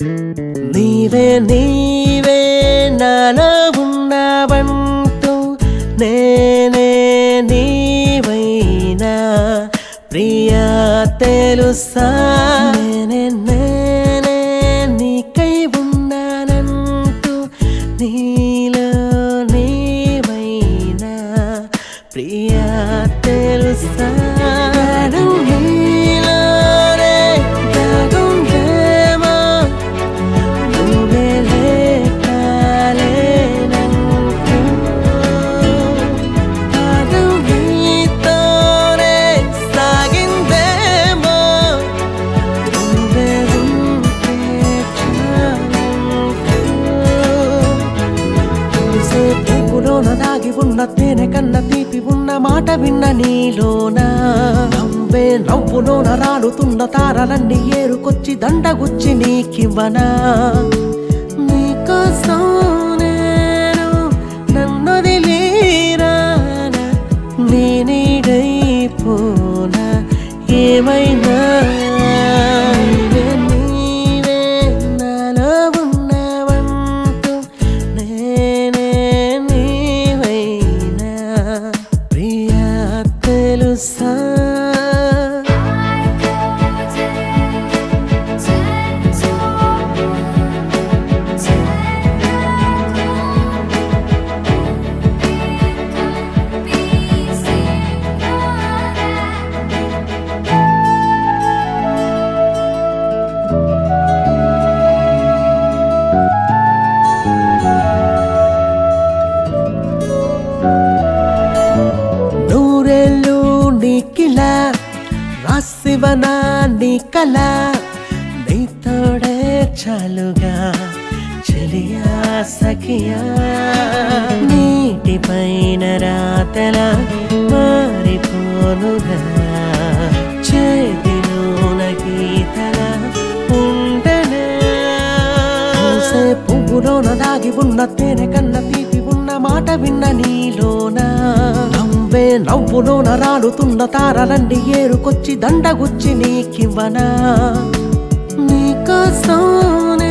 నీవే నీవే నాలో ఉన్నావంటూ నేనే నీవైనా ప్రియా తెలుసా నేనే నేనే నీకై ఉన్నానంటూ నీలో నీవైనా ప్రియా తెలుసా నాడు నీలోనే దాగుందేమో నువ్వే లేకాలేనంటూ అదు నీతోనే సాగిందేమో నువ్వే ఉంటే చాలంటూ చూసే పువ్వులోన దాగి ఉన్న తేనె కన్న తీపి ఉన్న మాట విన్న నీలోన నవ్వే నవ్వులోన రాలుతున్న తారలన్నీ ఏరుకొచ్చి దండగుచ్చి నీకివ్వనా నీకోసం నేను నన్నొదిలేరానా నీ నీడైపోనా ఏమైనా నీవే నీవే నాలో ఉన్నవంటూ నేనే నీవైనా ప్రియా తెలుసా నూరేళ్ళు నీకిలా రాసివనా నీ కల నీతోడే చాలుగా చెలియా సఖియా నీటిపైన రాతల మారిపోనుగా చేతిలోన గీతల ఉండనే పూసే పువ్వులోన దాగి ఉన్న తేనె కన్న తీపి ఉన్న మాట విన్న నీలోన నవ్వే నవ్వులోన రాలుతున్న తారలన్నీ ఏరుకొచ్చి దండగుచ్చి నీకివ్వనా నీకోసం